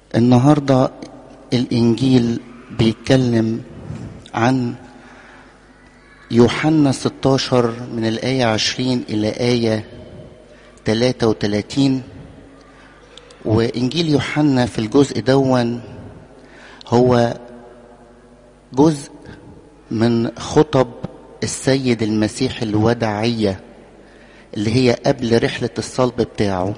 النهارده الانجيل بيتكلم عن يوحنا 16 من الآية 20 إلى آية 33 وإنجيل يوحنا في الجزء دون هو جزء من خطب السيد المسيح الوداعية اللي هي قبل رحلة الصلب بتاعه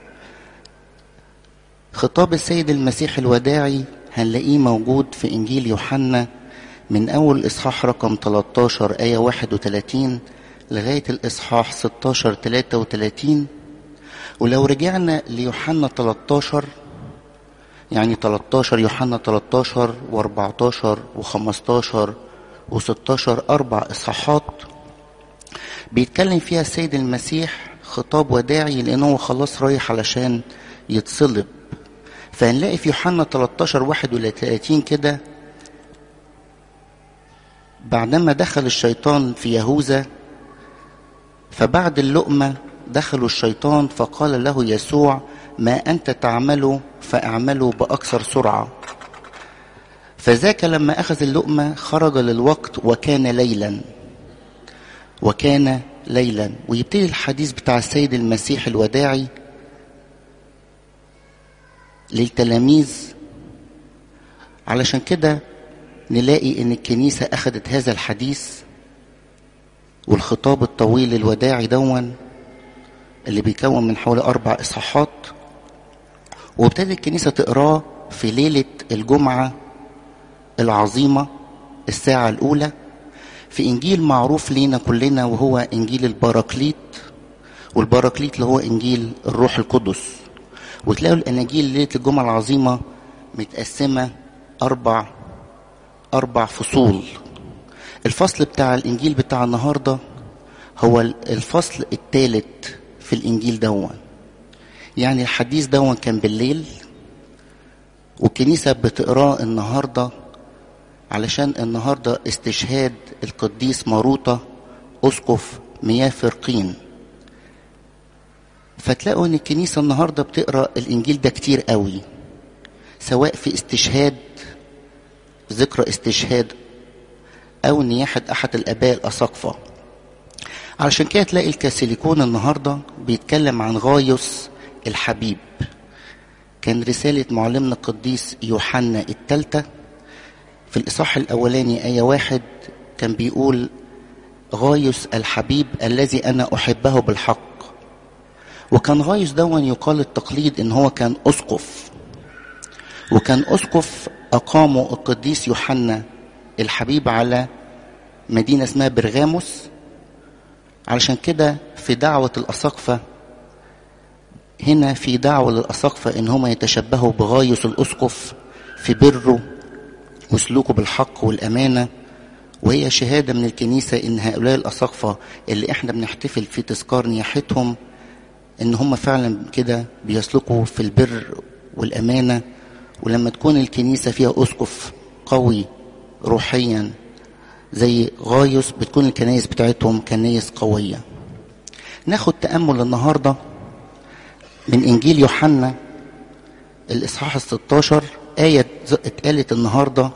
خطاب السيد المسيح الوداعي هنلاقيه موجود في إنجيل يوحنا من أول إصحاح رقم 13 آية 31 لغاية الإصحاح 16 33 ولو رجعنا ليوحنا 13 يعني 13 يوحنا 13 و14 و15 و16 أربع إصحاحات بيتكلم فيها السيد المسيح خطاب وداعي لأنه خلاص رايح علشان يتصلب فهنلاقي في يوحنا 13 31 كده بعدما دخل الشيطان في يهوذا فبعد اللقمة دخلوا الشيطان فقال له يسوع ما أنت تعمله فاعمله بأكثر سرعة فذاك لما أخذ اللقمة خرج للوقت وكان ليلا وكان ليلا ويبتدي الحديث بتاع السيد المسيح الوداعي للتلاميذ علشان كده نلاقي ان الكنيسة اخذت هذا الحديث والخطاب الطويل الوداعي دون اللي بيكون من حوالي اربع اصحاحات وابتدت الكنيسة تقراه في ليلة الجمعة العظيمة الساعة الأولى في إنجيل معروف لينا كلنا وهو إنجيل البراكليت والبراكليت اللي هو إنجيل الروح القدس وتلاقوا الأناجيل ليلة الجمعة العظيمة متقسمة أربع أربع فصول الفصل بتاع الإنجيل بتاع النهاردة هو الفصل الثالث في الإنجيل دون يعني الحديث دون كان بالليل والكنيسة بتقراه النهاردة علشان النهاردة استشهاد القديس ماروطة أسقف مياه فرقين فتلاقوا ان الكنيسة النهاردة بتقرأ الإنجيل ده كتير قوي سواء في استشهاد ذكرى استشهاد أو نياحة أحد الآباء الأساقفة علشان كده تلاقي الكاثوليكون النهاردة بيتكلم عن غايوس الحبيب كان رسالة معلمنا القديس يوحنا الثالثة في الإصحاح الأولاني آية واحد كان بيقول غايوس الحبيب الذي أنا أحبه بالحق وكان غايوس دون يقال التقليد إن هو كان أسقف وكان أسقف أقامه القديس يوحنا الحبيب على مدينة اسمها برغاموس علشان كده في دعوة الأساقفة هنا في دعوة للأساقفة إن هم يتشبهوا بغايوس الأسقف في بره وسلوكه بالحق والأمانة وهي شهادة من الكنيسة إن هؤلاء الأساقفة اللي إحنا بنحتفل في تذكار نياحتهم إن هم فعلا كده بيسلكوا في البر والأمانة ولما تكون الكنيسة فيها أسقف قوي روحيا زي غايوس بتكون الكنايس بتاعتهم كنايس قوية ناخد تأمل النهاردة من إنجيل يوحنا الإصحاح الستاشر آية اتقالت النهاردة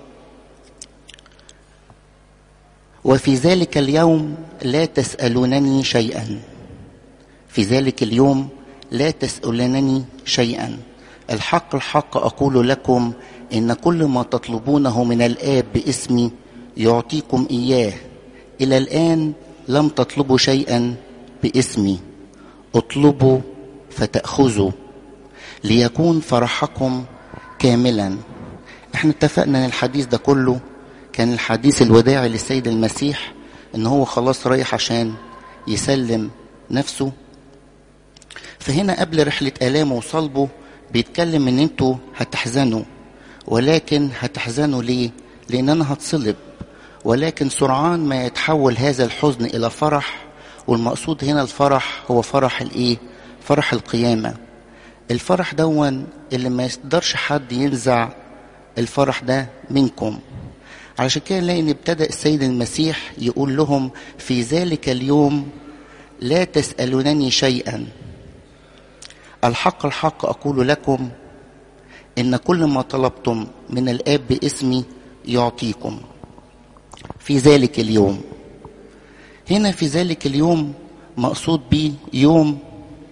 وفي ذلك اليوم لا تسألونني شيئا في ذلك اليوم لا تسألونني شيئا الحق الحق أقول لكم إن كل ما تطلبونه من الآب باسمي يعطيكم إياه إلى الآن لم تطلبوا شيئا باسمي اطلبوا فتأخذوا ليكون فرحكم كاملا احنا اتفقنا ان الحديث ده كله كان الحديث الوداعي للسيد المسيح ان هو خلاص رايح عشان يسلم نفسه فهنا قبل رحلة آلامه وصلبه بيتكلم ان انتوا هتحزنوا ولكن هتحزنوا ليه لان انا هتصلب ولكن سرعان ما يتحول هذا الحزن الى فرح والمقصود هنا الفرح هو فرح الايه فرح القيامة الفرح دون اللي ما يقدرش حد ينزع الفرح ده منكم علشان كده نلاقي ان ابتدى السيد المسيح يقول لهم في ذلك اليوم لا تسألونني شيئا الحق الحق أقول لكم إن كل ما طلبتم من الآب باسمي يعطيكم في ذلك اليوم هنا في ذلك اليوم مقصود به يوم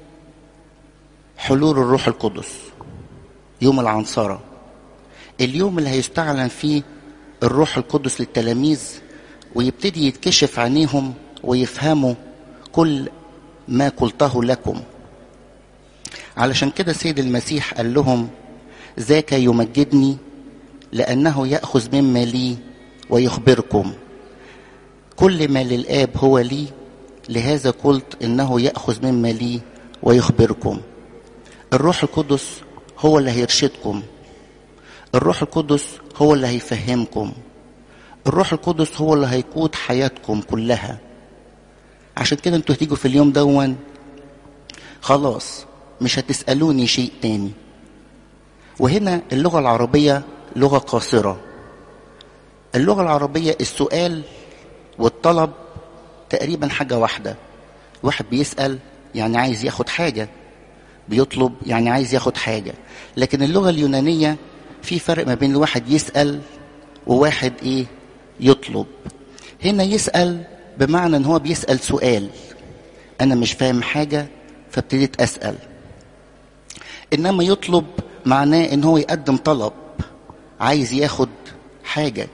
حلول الروح القدس يوم العنصرة اليوم اللي هيستعلن فيه الروح القدس للتلاميذ ويبتدي يتكشف عينيهم ويفهموا كل ما قلته لكم علشان كده سيد المسيح قال لهم ذاك يمجدني لأنه يأخذ مما لي ويخبركم كل ما للآب هو لي لهذا قلت إنه يأخذ مما لي ويخبركم الروح القدس هو اللي هيرشدكم الروح القدس هو اللي هيفهمكم الروح القدس هو اللي هيقود حياتكم كلها عشان كده انتوا هتيجوا في اليوم دون خلاص مش هتسألوني شيء تاني وهنا اللغة العربية لغة قاصرة اللغة العربية السؤال والطلب تقريبا حاجة واحدة واحد بيسأل يعني عايز ياخد حاجة بيطلب يعني عايز ياخد حاجة لكن اللغة اليونانية في فرق ما بين الواحد يسأل وواحد ايه يطلب هنا يسأل بمعنى ان هو بيسأل سؤال انا مش فاهم حاجة فابتديت اسأل انما يطلب معناه ان هو يقدم طلب عايز ياخد حاجة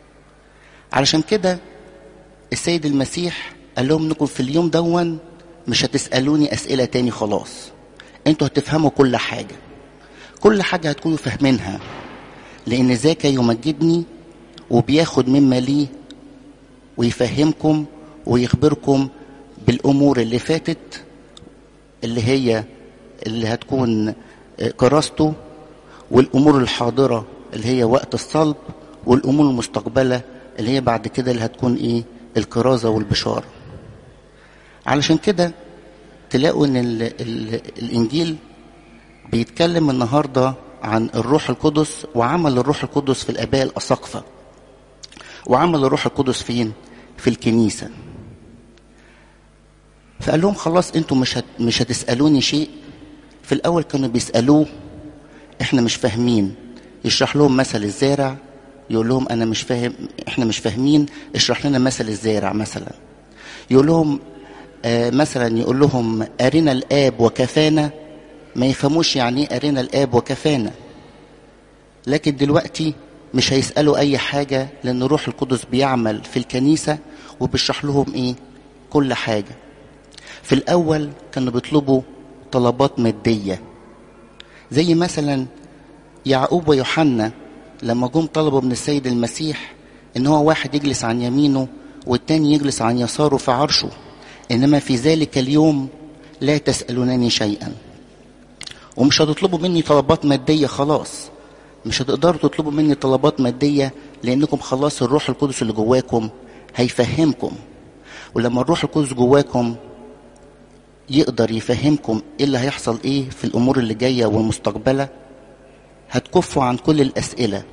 علشان كده السيد المسيح قال لهم انكم في اليوم دون مش هتسألوني اسئلة تاني خلاص انتوا هتفهموا كل حاجة كل حاجة هتكونوا فاهمينها لان ذاك يمجدني وبياخد مما ليه ويفهمكم ويخبركم بالامور اللي فاتت اللي هي اللي هتكون كراسته والامور الحاضره اللي هي وقت الصلب والامور المستقبله اللي هي بعد كده اللي هتكون ايه الكرازه والبشاره علشان كده تلاقوا ان ال ال الانجيل بيتكلم النهارده عن الروح القدس وعمل الروح القدس في الاباء الاساقفه وعمل الروح القدس فين في الكنيسه فقال لهم خلاص انتوا مش هت مش هتسالوني شيء في الاول كانوا بيسالوه احنا مش فاهمين يشرح لهم مثل الزارع يقول لهم انا مش فاهم احنا مش فاهمين اشرح لنا مثل الزارع مثلا يقول لهم آه مثلا يقول لهم ارنا الاب وكفانا ما يفهموش يعني ايه ارنا الاب وكفانا لكن دلوقتي مش هيسالوا اي حاجه لان الروح القدس بيعمل في الكنيسه وبيشرح لهم ايه كل حاجه في الاول كانوا بيطلبوا طلبات ماديه زي مثلا يعقوب ويوحنا لما جم طلبوا من السيد المسيح ان هو واحد يجلس عن يمينه والتاني يجلس عن يساره في عرشه انما في ذلك اليوم لا تسالونني شيئا ومش هتطلبوا مني طلبات ماديه خلاص مش هتقدروا تطلبوا مني طلبات ماديه لانكم خلاص الروح القدس اللي جواكم هيفهمكم ولما الروح القدس جواكم يقدر يفهمكم ايه اللي هيحصل ايه في الامور اللي جايه والمستقبله هتكفوا عن كل الاسئله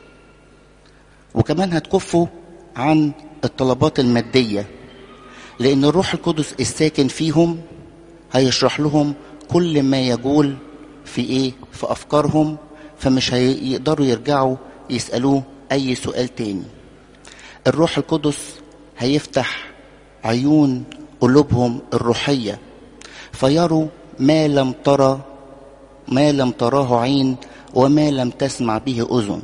وكمان هتكفوا عن الطلبات الماديه لان الروح القدس الساكن فيهم هيشرح لهم كل ما يجول في ايه في افكارهم فمش هيقدروا يرجعوا يسالوه اي سؤال تاني الروح القدس هيفتح عيون قلوبهم الروحيه فيروا ما لم ترى ما لم تراه عين وما لم تسمع به اذن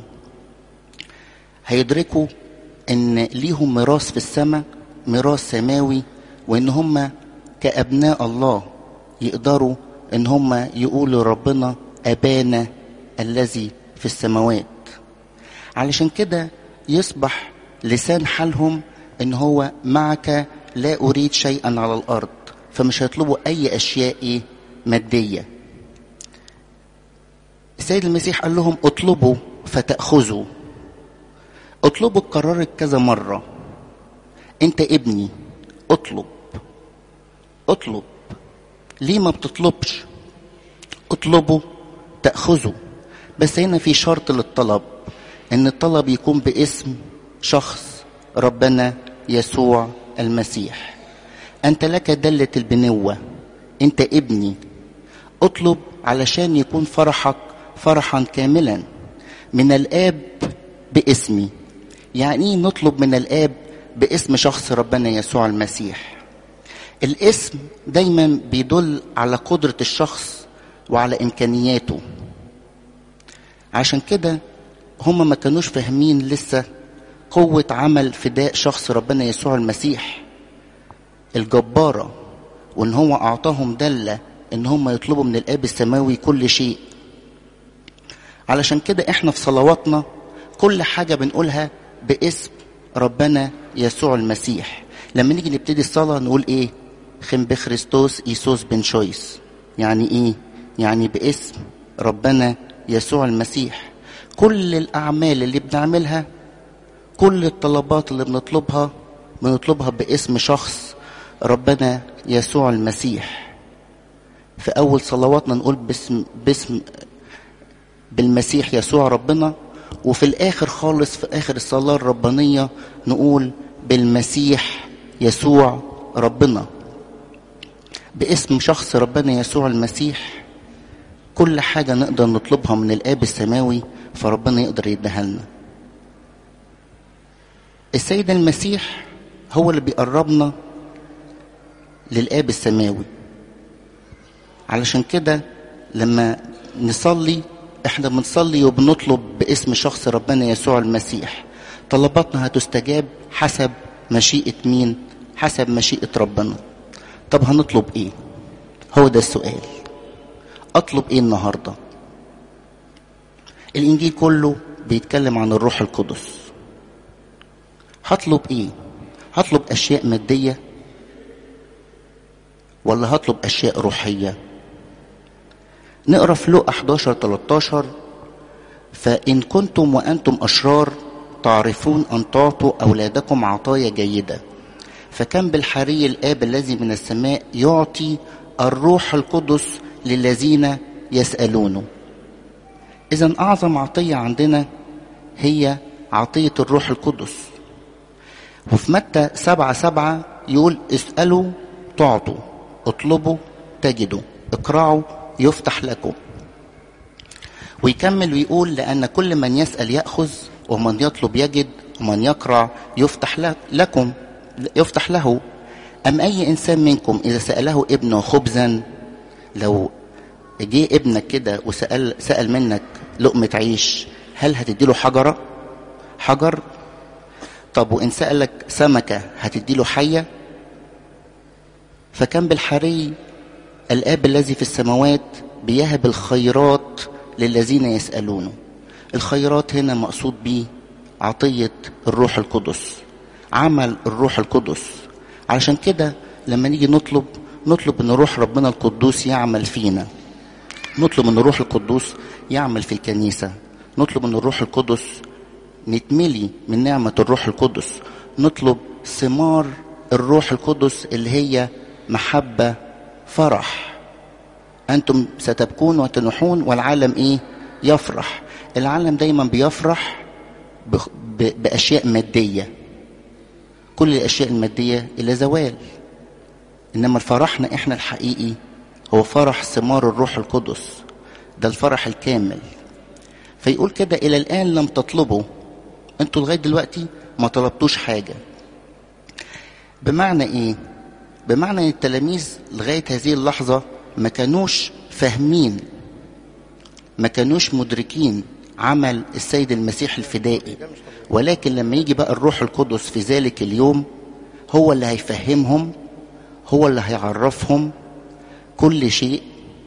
هيدركوا ان ليهم ميراث في السماء ميراث سماوي وان هم كابناء الله يقدروا ان هم يقولوا ربنا ابانا الذي في السماوات علشان كده يصبح لسان حالهم ان هو معك لا اريد شيئا على الارض فمش هيطلبوا اي اشياء إيه ماديه السيد المسيح قال لهم اطلبوا فتاخذوا اطلبوا اتكررت كذا مره انت ابني اطلب اطلب ليه ما بتطلبش اطلبوا تاخذوا بس هنا في شرط للطلب ان الطلب يكون باسم شخص ربنا يسوع المسيح انت لك دله البنوه انت ابني اطلب علشان يكون فرحك فرحا كاملا من الآب باسمي يعني ايه نطلب من الآب باسم شخص ربنا يسوع المسيح الاسم دايما بيدل على قدرة الشخص وعلى إمكانياته عشان كده هم ما كانوش فاهمين لسه قوة عمل فداء شخص ربنا يسوع المسيح الجبارة وإن هو أعطاهم دلة إن هم يطلبوا من الآب السماوي كل شيء علشان كده إحنا في صلواتنا كل حاجة بنقولها باسم ربنا يسوع المسيح لما نيجي نبتدي الصلاة نقول إيه خم بخريستوس إيسوس بن شويس يعني إيه يعني باسم ربنا يسوع المسيح كل الأعمال اللي بنعملها كل الطلبات اللي بنطلبها بنطلبها باسم شخص ربنا يسوع المسيح في أول صلواتنا نقول باسم باسم بالمسيح يسوع ربنا وفي الآخر خالص في آخر الصلاة الربانية نقول بالمسيح يسوع ربنا باسم شخص ربنا يسوع المسيح كل حاجة نقدر نطلبها من الآب السماوي فربنا يقدر يديها لنا السيد المسيح هو اللي بيقربنا للآب السماوي علشان كده لما نصلي احنا بنصلي وبنطلب باسم شخص ربنا يسوع المسيح طلباتنا هتستجاب حسب مشيئة مين حسب مشيئة ربنا طب هنطلب ايه هو ده السؤال اطلب ايه النهارده الانجيل كله بيتكلم عن الروح القدس هطلب ايه هطلب اشياء ماديه ولا هطلب اشياء روحيه نقرا في لوقا 11 13 فان كنتم وانتم اشرار تعرفون ان تعطوا اولادكم عطايا جيده فكم بالحري الاب الذي من السماء يعطي الروح القدس للذين يسالونه اذا اعظم عطيه عندنا هي عطيه الروح القدس وفي متى سبعة سبعة يقول اسألوا تعطوا اطلبوا تجدوا اقرعوا يفتح لكم ويكمل ويقول لأن كل من يسأل يأخذ ومن يطلب يجد ومن يقرع يفتح لكم يفتح له أم أي إنسان منكم إذا سأله ابنه خبزا لو جه ابنك كده وسأل سأل منك لقمة عيش هل هتديله حجرة؟ حجر طب وإن سألك سمكة هتديله حية فكان بالحري الآب الذي في السماوات بيهب الخيرات للذين يسألونه الخيرات هنا مقصود به عطية الروح القدس عمل الروح القدس علشان كده لما نيجي نطلب نطلب ان روح ربنا القدوس يعمل فينا نطلب ان الروح القدوس يعمل في الكنيسة نطلب ان الروح القدس نتملي من نعمة الروح القدس نطلب ثمار الروح القدس اللي هي محبة فرح أنتم ستبكون وتنحون والعالم إيه يفرح العالم دايما بيفرح بأشياء مادية كل الأشياء المادية إلى زوال إنما فرحنا إحنا الحقيقي هو فرح ثمار الروح القدس ده الفرح الكامل فيقول كده إلى الآن لم تطلبوا انتوا لغايه دلوقتي ما طلبتوش حاجه بمعنى ايه بمعنى ان التلاميذ لغايه هذه اللحظه ما كانوش فاهمين ما كانوش مدركين عمل السيد المسيح الفدائي ولكن لما يجي بقى الروح القدس في ذلك اليوم هو اللي هيفهمهم هو اللي هيعرفهم كل شيء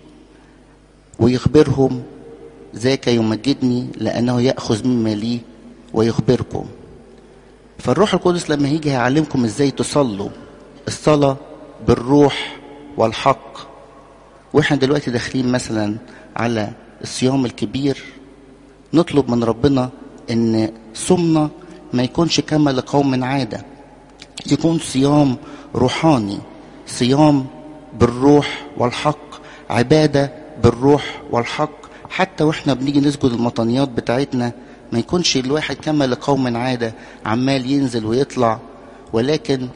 ويخبرهم ذاك يمجدني لأنه يأخذ مما لي ويخبركم فالروح القدس لما يجي هيعلمكم ازاي تصلوا الصلاة بالروح والحق واحنا دلوقتي داخلين مثلا على الصيام الكبير نطلب من ربنا ان صومنا ما يكونش كما لقوم عادة يكون صيام روحاني صيام بالروح والحق عبادة بالروح والحق حتى واحنا بنيجي نسجد المطانيات بتاعتنا ما يكونش الواحد كما لقوم عادة عمال ينزل ويطلع ولكن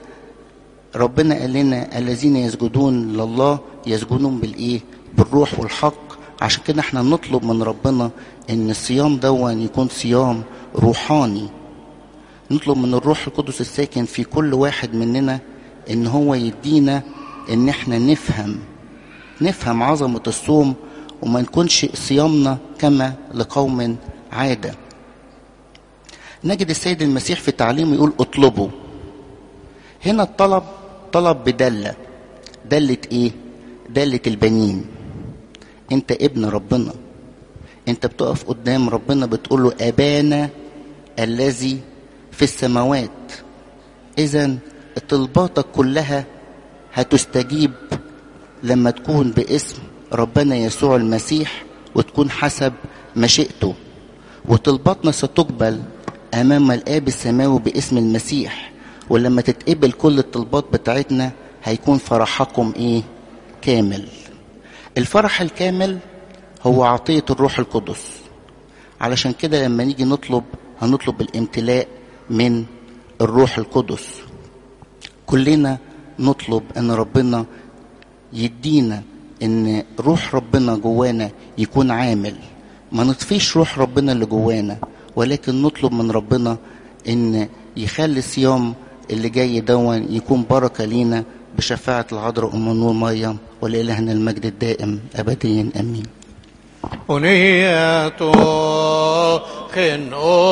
ربنا قال لنا الذين يسجدون لله يسجدون بالايه بالروح والحق عشان كده احنا نطلب من ربنا ان الصيام دون يكون صيام روحاني نطلب من الروح القدس الساكن في كل واحد مننا ان هو يدينا ان احنا نفهم نفهم عظمة الصوم وما نكونش صيامنا كما لقوم عادة نجد السيد المسيح في تعليمه يقول اطلبوا هنا الطلب طلب بدلة دلة ايه دلة البنين انت ابن ربنا انت بتقف قدام ربنا بتقول له ابانا الذي في السماوات اذا طلباتك كلها هتستجيب لما تكون باسم ربنا يسوع المسيح وتكون حسب مشيئته وطلباتنا ستقبل امام الاب السماوي باسم المسيح ولما تتقبل كل الطلبات بتاعتنا هيكون فرحكم ايه كامل الفرح الكامل هو عطية الروح القدس علشان كده لما نيجي نطلب هنطلب الامتلاء من الروح القدس كلنا نطلب ان ربنا يدينا ان روح ربنا جوانا يكون عامل ما نطفيش روح ربنا اللي جوانا ولكن نطلب من ربنا ان يخلي الصيام اللي جاي دون يكون بركة لينا بشفاعة العذراء أم النور مريم ولإلهنا المجد الدائم أبديا أمين أنية خن